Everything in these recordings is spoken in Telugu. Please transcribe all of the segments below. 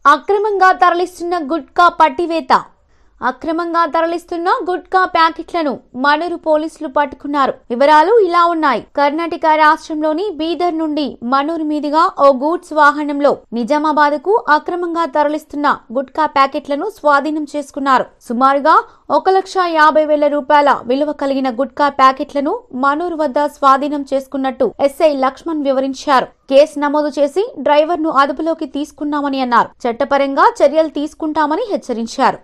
అక్రమంగా తరలిస్తున్న గుట్కా పట్టివేత అక్రమంగా తరలిస్తున్న గుట్కా ప్యాకెట్లను మనూరు పోలీసులు పట్టుకున్నారు వివరాలు ఇలా ఉన్నాయి కర్ణాటక రాష్ట్రంలోని బీదర్ నుండి మనూరు మీదుగా ఓ గూడ్స్ వాహనంలో నిజామాబాద్ కు అక్రమంగా తరలిస్తున్న గుట్కా ప్యాకెట్లను స్వాధీనం చేసుకున్నారు సుమారుగా ఒక లక్ష యాభై వేల రూపాయల విలువ కలిగిన గుట్కా ప్యాకెట్లను మనూరు వద్ద స్వాధీనం చేసుకున్నట్టు ఎస్ఐ లక్ష్మణ్ వివరించారు కేసు నమోదు చేసి డ్రైవర్ను అదుపులోకి తీసుకున్నామని అన్నారు చట్టపరంగా చర్యలు తీసుకుంటామని హెచ్చరించారు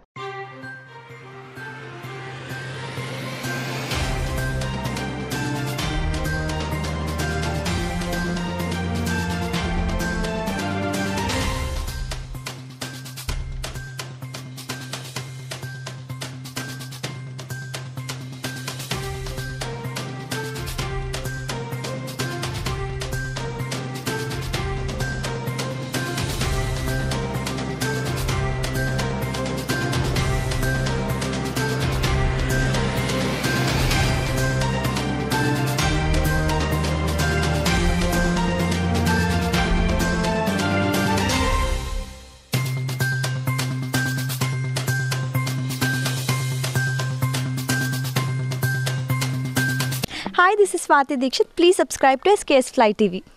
Hi, this is Swati Dikshit. Please subscribe to SKS Fly TV.